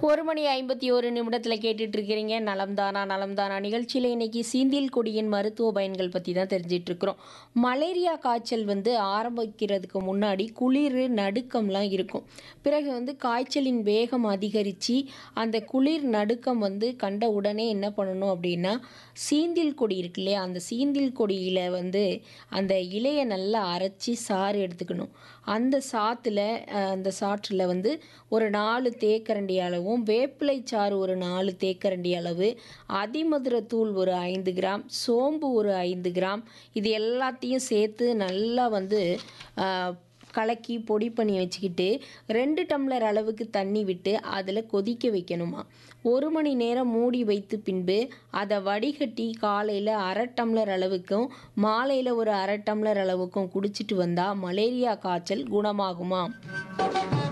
ஒரு மணி ஐம்பத்தி ஒரு நிமிடத்தில் கேட்டுட்டு இருக்கிறீங்க நலம்தானா நலம்தானா நிகழ்ச்சியில் இன்னைக்கு சீந்தில் கொடியின் மருத்துவ பயன்கள் பற்றி தான் தெரிஞ்சிட்டு இருக்கிறோம் மலேரியா காய்ச்சல் வந்து ஆரம்பிக்கிறதுக்கு முன்னாடி குளிர் நடுக்கம்லாம் இருக்கும் பிறகு வந்து காய்ச்சலின் வேகம் அதிகரித்து அந்த குளிர் நடுக்கம் வந்து கண்ட உடனே என்ன பண்ணணும் அப்படின்னா சீந்தில் கொடி இருக்கு இல்லையா அந்த சீந்தில் கொடியில் வந்து அந்த இலையை நல்லா அரைச்சி சாறு எடுத்துக்கணும் அந்த சாத்தில் அந்த சாற்றில் வந்து ஒரு நாலு தேக்கரண்டி அளவும் வேப்பிலை சாறு ஒரு நாலு தேக்கரண்டி அளவு அதிமதுர தூள் ஒரு ஐந்து கிராம் சோம்பு ஒரு ஐந்து கிராம் இது எல்லாத்தையும் சேர்த்து நல்லா வந்து ஆ, கலக்கி பொடி பண்ணி வச்சுக்கிட்டு ரெண்டு டம்ளர் அளவுக்கு தண்ணி விட்டு அதில் கொதிக்க வைக்கணுமா ஒரு மணி நேரம் மூடி வைத்து பின்பு அதை வடிகட்டி காலையில் அரை டம்ளர் அளவுக்கும் மாலையில் ஒரு அரை டம்ளர் அளவுக்கும் குடிச்சிட்டு வந்தால் மலேரியா காய்ச்சல் குணமாகுமா